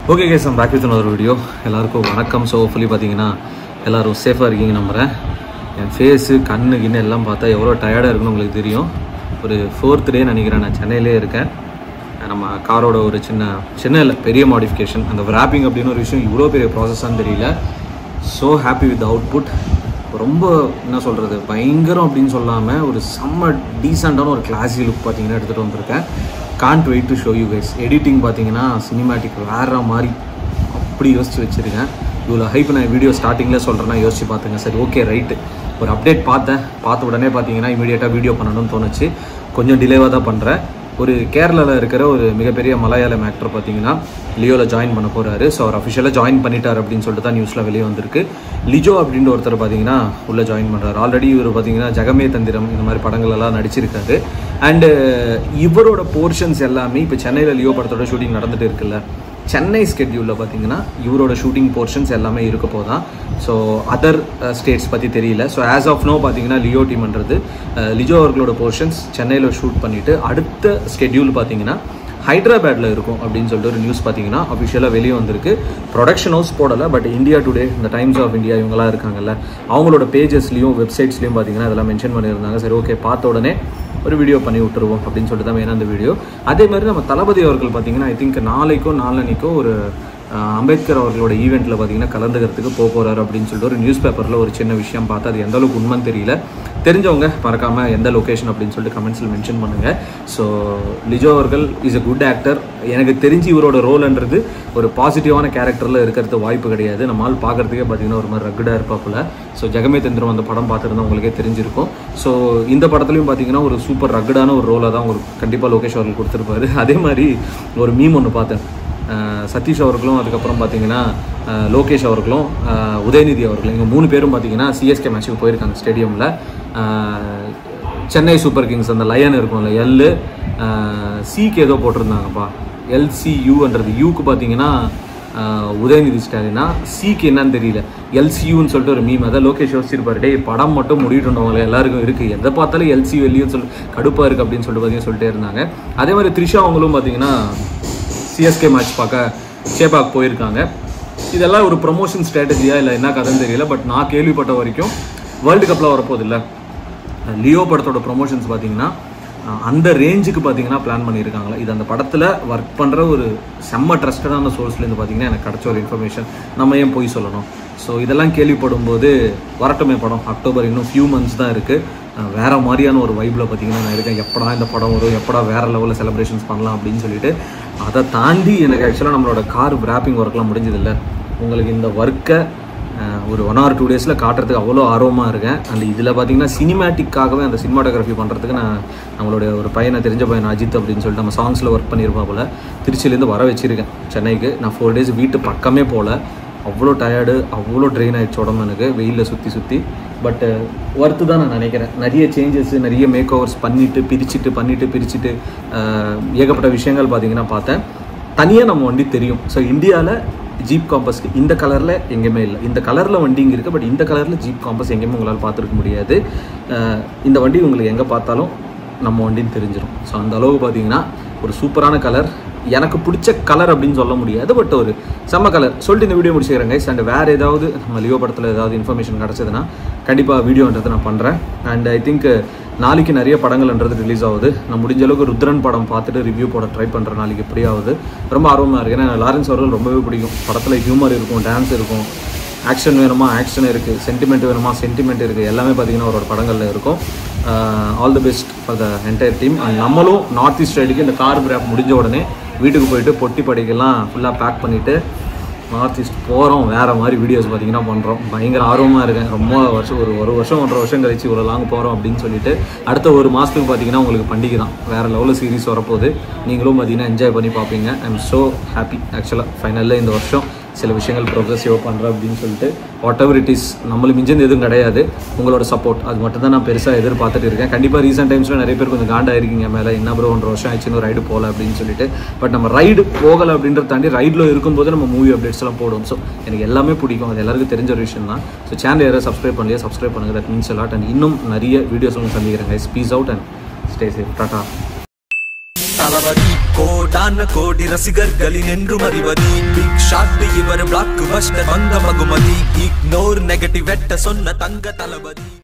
okay guys back with ஒரு video எல்லாருக்கும் வணக்கம் ஸோ ஹோப்ஃபுல்லி பார்த்தீங்கன்னா எல்லாரும் சேஃபாக இருக்கீங்க நம்புகிறேன் என் ஃபேஸு கண்ணு கிண்ணு எல்லாம் பார்த்தா எவ்வளோ டயர்டாக இருக்குன்னு உங்களுக்கு தெரியும் ஒரு ஃபோர்த் டே நினைக்கிறேன் நான் சென்னையிலே இருக்கேன் நம்ம காரோட ஒரு சின்ன சின்ன இல்லை பெரிய மாடிஃபிகேஷன் அந்த wrapping அப்படின்னு ஒரு விஷயம் இவ்வளோ பெரிய ப்ராசஸ்ஸான்னு தெரியல ஸோ ஹாப்பி வித் அவுட்புட் ரொம்ப என்ன சொல்கிறது பயங்கரம் அப்படின்னு சொல்லாமல் ஒரு செம்ம டீசெண்டான ஒரு கிளாஸி லுக் பார்த்தீங்கன்னா எடுத்துகிட்டு வந்திருக்கேன் can't wait to show you guys editing பார்த்தீங்கன்னா சினிமேட்டிக் வேற மாதிரி அப்படி யோசிச்சு வச்சுருக்கேன் இவ்வளோ ஹைப் நான் வீடியோ ஸ்டார்டிங்கில் சொல்கிறேன்னா யோசிச்சு பார்த்துங்க சரி ஓகே ரைட்டு ஒரு அப்டேட் பார்த்தேன் பார்த்த உடனே பார்த்தீங்கன்னா இமீடியட்டாக வீடியோ பண்ணணும்னு தோணுச்சு கொஞ்சம் டிலேவாக தான் பண்ணுறேன் ஒரு கேரளாவில் இருக்கிற ஒரு மிகப்பெரிய மலையாளம் ஆக்டர் பார்த்தீங்கன்னா லியோவில் ஜாயின் பண்ண போகிறாரு ஸோ அவர் அஃபிஷியலாக ஜாயின் பண்ணிட்டார் அப்படின்னு சொல்லிட்டு தான் நியூஸில் வெளியே வந்திருக்கு லிஜோ அப்படின்ற ஒருத்தர் பார்த்தீங்கன்னா உள்ளே ஜாயின் பண்ணுறாரு ஆல்ரெடி இவர் பார்த்தீங்கன்னா ஜெகமே தந்திரம் இந்த மாதிரி படங்கள் எல்லாம் நடிச்சிருக்காரு அண்டு இவரோட போர்ஷன்ஸ் எல்லாமே இப்போ சென்னையில் லியோ படத்தோட ஷூட்டிங் நடந்துட்டு இருக்குல்ல சென்னை ஸ்கெட்யூலில் பார்த்தீங்கன்னா இவரோட ஷூட்டிங் போர்ஷன்ஸ் எல்லாமே இருக்க போதான் ஸோ அதர் ஸ்டேட்ஸ் பற்றி தெரியல ஸோ ஆஸ் ஆஃப் நோ பார்த்தீங்கன்னா லியோ டீம்ன்றது அஹ், லிஜோ அவர்களோட போர்ஷன்ஸ் சென்னையில் ஷூட் பண்ணிவிட்டு அடுத்த ஸ்கெட்யூல் பார்த்தீங்கன்னா ஹைதராபாத்தில் இருக்கும் அப்படின்னு சொல்லிட்டு ஒரு நியூஸ் பார்த்தீங்கன்னா அஃபிஷியலாக வெளியே வந்திருக்கு ப்ரொடக்ஷன் ஹவுஸ் போடலை பட் இந்தியா டுடே இந்த டைம்ஸ் ஆஃப் இந்தியா இவங்களாம் இருக்காங்கல்ல அவங்களோட பேஜஸ்லையும் வெப்சைட்ஸ்லையும் பார்த்தீங்கன்னா அதெல்லாம் மென்ஷன் பண்ணியிருந்தாங்க சரி ஓகே பார்த்த உடனே ஒரு வீடியோ பண்ணி விட்டுருவோம் அப்படின்னு சொல்லிட்டு தான் வேணும் அந்த வீடியோ அதே மாதிரி நம்ம தளபதி அவர்கள் பார்த்தீங்கன்னா ஐ திங்க் நாளைக்கோ நாளன்னைக்கோ ஒரு அஹ், அம்பேத்கர் அவர்களோட ஈவெண்ட்டில் பார்த்தீங்கன்னா கலந்துக்கிறதுக்கு போக போகிறாரு அப்படின்னு சொல்லிட்டு ஒரு நியூஸ் பேப்பரில் ஒரு சின்ன விஷயம் பார்த்து அது எந்த அளவுக்கு உண்மைன்னு தெரியல தெரிஞ்சவங்க மறக்காமல் எந்த லொக்கேஷன் அப்படின்னு சொல்லிட்டு கமெண்ட்ஸில் மென்ஷன் பண்ணுங்கள் ஸோ லிஜோ அவர்கள் இஸ் a குட் ஆக்டர் எனக்கு தெரிஞ்சு இவரோட ரோல்ன்றது ஒரு பாசிட்டிவான கேரக்டரில் இருக்கிறது வாய்ப்பு கிடையாது நம்ம ஆள் பார்க்குறதுக்கே பார்த்தீங்கன்னா ஒரு மாதிரி ரக்குடாக இருப்பாப்புல ஸோ ஜெகமே தந்திரம் அந்த படம் பார்த்துருந்தா உங்களுக்கே தெரிஞ்சிருக்கும் ஸோ இந்த படத்துலையும் பார்த்தீங்கன்னா ஒரு சூப்பர் ரக்குடான ஒரு ரோலை தான் ஒரு கண்டிப்பாக லோகேஷ் அவர்கள் கொடுத்துருப்பாரு அதே மாதிரி ஒரு மீம் ஒன்று பார்த்தேன் அஹ் சதீஷ் அவர்களும் அதுக்கப்புறம் பார்த்தீங்கன்னா அஹ் லோகேஷ் அவர்களும் அஹ் உதயநிதி அவர்களும் இவங்க மூணு பேரும் பார்த்தீங்கன்னா சிஎஸ்கே மேட்ச்சுக்கு போயிருக்காங்க ஸ்டேடியமில் சென்னை சூப்பர் கிங்ஸ் அந்த லயன் இருக்கும்ல எல்லு சிக்கு ஏதோ போட்டிருந்தாங்கப்பா எல்சியூன்றது யூக்கு பார்த்தீங்கன்னா அஹ் உதயநிதி ஸ்டாலினா சிக்கு என்னன்னு தெரியல எல்சியூன்னு சொல்லிட்டு ஒரு மீம் அதான் லோகேஷ் யோசிச்சிருப்பாரு டேய் படம் மட்டும் முடிவிட்டுவங்கள எல்லாருக்கும் இருக்குது எதை பார்த்தாலும் எல்சி எல்லின்னு சொல்லி கடுப்பாக இருக்குது அப்படின்னு சொல்லிட்டு பார்த்தீங்கன்னா சொல்லிட்டே இருந்தாங்க அதே மாதிரி த்ரிஷா அவங்களும் பார்த்தீங்கன்னா சிஎஸ்கே மேட்ச் பார்க்க ஷேபாக் போயிருக்காங்க இதெல்லாம் ஒரு ப்ரொமோஷன் ஸ்ட்ராட்டஜியா இல்லை என்ன கதைன்னு தெரியல பட் நான் கேள்விப்பட்ட வரைக்கும் வேர்ல்டு கப்பில் வரப்போகுது இல்லை லியோ படத்தோட ப்ரொமோஷன்ஸ் பார்த்தீங்கன்னா அஹ், அந்த ரேஞ்சுக்கு பார்த்தீங்கன்னா பிளான் பண்ணியிருக்காங்களா இது அந்த படத்தில் ஒர்க் பண்ணுற ஒரு செம்ம ட்ரஸ்டடான சோர்ஸ்லேருந்து பார்த்தீங்கன்னா எனக்கு கிடச்ச ஒரு இன்ஃபர்மேஷன் நம்ம ஏன் போய் சொல்லணும் ஸோ இதெல்லாம் கேள்விப்படும் போது வரட்டுமே படம் அக்டோபர் இன்னும் ஃபியூ மந்த்ஸ் தான் இருக்குது வேற மாதிரியான ஒரு வைப்பில் பார்த்தீங்கன்னா நான் இருக்கேன் எப்படா இந்த படம் வரும் எப்படா வேற லெவலில் செலிப்ரேஷன்ஸ் பண்ணலாம் அப்படின்னு சொல்லிட்டு அதை தாண்டி எனக்கு ஆக்சுவலாக நம்மளோட கார் ரேப்பிங் ஒர்க்லாம் முடிஞ்சதில்ல உங்களுக்கு இந்த ஒர்க்கை ஒரு ஒன் ஆர் டூ டேஸில் காட்டுறதுக்கு அவ்வளோ ஆர்வமாக இருக்கேன் அண்ட் இதில் பார்த்தீங்கன்னா சினிமேட்டிக்காகவே அந்த சினிமாட்டோகிராஃபி பண்ணுறதுக்கு நான் நம்மளுடைய ஒரு பையனை தெரிஞ்ச பையன் அஜித் அப்படின்னு சொல்லிட்டு நம்ம சாங்ஸில் ஒர்க் பண்ணியிருப்பா போல் திருச்சியிலேருந்து வர வச்சிருக்கேன் சென்னைக்கு நான் ஃபோர் டேஸ் வீட்டு பக்கமே போகல அவ்வளோ டயர்டு அவ்வளோ ட்ரெயின் ஆயிடுச்சு உடம்பு எனக்கு வெயிலில் சுற்றி சுற்றி பட்டு ஒர்த்து தான் நான் நினைக்கிறேன் நிறைய சேஞ்சஸ் நிறைய மேக் ஓவர்ஸ் பண்ணிவிட்டு பிரிச்சுட்டு பண்ணிவிட்டு பிரிச்சுட்டு ஆஹ், ஏகப்பட்ட விஷயங்கள் பார்த்தீங்கன்னா பார்த்தேன் தனியாக நம்ம வண்டி தெரியும் ஸோ இந்தியாவில் ஜீப் காம்பஸ்க்கு இந்த கலரில் எங்கேயுமே இல்லை இந்த கலரில் வண்டி இங்கே இருக்குது பட் இந்த கலரில் ஜீப் காம்பஸ் எங்கேயுமே உங்களால் பார்த்துருக்க முடியாது ஆஹ், இந்த வண்டி உங்களுக்கு எங்கே பார்த்தாலும் நம்ம வண்டின்னு தெரிஞ்சிடும் ஸோ அந்த அளவுக்கு பார்த்தீங்கன்னா ஒரு சூப்பரான கலர் எனக்கு பிடிச்ச கலர் அப்படின்னு சொல்ல முடியாது பட் ஒரு செம்ம கலர் சொல்லிட்டு இந்த வீடியோ முடிச்சுக்கிறேன் கைஸ் அண்ட் வேறு ஏதாவது நம்ம லியோ படத்தில் ஏதாவது இன்ஃபர்மேஷன் கிடச்சதுன்னா கண்டிப்பாக வீடியோன்றது நான் பண்ணுறேன் அண்ட் ஐ திங்க் நாளைக்கு நிறைய படங்கள்ன்றது ரிலீஸ் ஆகுது நான் முடிஞ்ச அளவுக்கு ருத்ரன் படம் பார்த்துட்டு ரிவ்யூ போட ட்ரை பண்ணுறேன் நாளைக்கு எப்படி ஆகுது ரொம்ப ஆர்வமாக இருக்கு ஏன்னா லாரன்ஸ் அவர்கள் ரொம்பவே பிடிக்கும் படத்தில் ஹியூமர் இருக்கும் டான்ஸ் இருக்கும் ஆக்ஷன் வேணுமா ஆக்ஷன் இருக்குது சென்டிமெண்ட் வேணுமா சென்டிமெண்ட் இருக்குது எல்லாமே பார்த்தீங்கன்னா அவரோட படங்களில் இருக்கும் all the best for the entire team and நம்மளும் நார்த் ஈஸ்ட் சைடுக்கு இந்த கார் பிரேப் முடிஞ்ச உடனே வீட்டுக்கு போயிட்டு பொட்டி படிக்கெல்லாம் ஃபுல்லாக பேக் பண்ணிவிட்டு நார்த் ஈஸ்ட் போகிறோம் வேறு மாதிரி வீடியோஸ் பார்த்தீங்கன்னா பண்ணுறோம் பயங்கர ஆர்வமாக இருக்கேன் ரொம்ப வருஷம் ஒரு ஒரு வருஷம் ஒன்றரை வருஷம் கழிச்சு இவ்வளோ லாங் போகிறோம் அப்படின்னு சொல்லிட்டு அடுத்த ஒரு மாதத்துக்கு பார்த்தீங்கன்னா உங்களுக்கு பண்டிகை தான் வேறு லெவலில் சீரிஸ் வரப்போகுது நீங்களும் பார்த்தீங்கன்னா என்ஜாய் பண்ணி பார்ப்பீங்க ஐ எம் ஸோ ஹாப்பி ஆக்சுவலாக ஃபைனலில் இந்த வருஷம் சில விஷயங்கள் ப்ரோக்ரஸிவாக பண்ணுறேன் அப்படின்னு சொல்லிட்டு வாட் எவர் இட் இஸ் நம்மளும் மிஞ்சது எதுவும் கிடையாது உங்களோட சப்போர்ட் அது மட்டும் தான் நான் பெருசாக எதிர்பார்த்துட்டு இருக்கேன் கண்டிப்பாக ரீசெண்ட் டைம்ஸில் நிறைய பேர் கொஞ்சம் காண்டா இருக்கீங்க மேலே என்ன ப்ரோ ஒன்றரை வருஷம் ஆச்சுன்னு ரைடு போகல அப்படின்னு சொல்லிட்டு பட் நம்ம ரைடு போகலை அப்படின்றத தாண்டி ரைடில் இருக்கும்போது நம்ம மூவி அப்டேட்ஸ் எல்லாம் போடுவோம் ஸோ எனக்கு எல்லாமே பிடிக்கும் அது எல்லாருக்கும் தெரிஞ்ச ஒரு விஷயம் தான் ஸோ சேனல் யாராவது சப்ஸ்கிரைப் பண்ணலையா சப்ஸ்கிரைப் பண்ணுங்க தட் மீன்ஸ் அலாட் அண்ட் இன்னும் நிறைய வீடியோஸ் உங்களுக்கு சந்திக்கிறேன் guys peace out and stay safe டாட்டா தளபதி கோடான கோடி ரசிகர்களின் என்றும் அறிவதி பிக் ஷாட் இவர் பிளாக் பஸ்டர் வந்த மகுமதி இக்னோர் நெகட்டிவ் வெட்ட சொன்ன தங்க தளபதி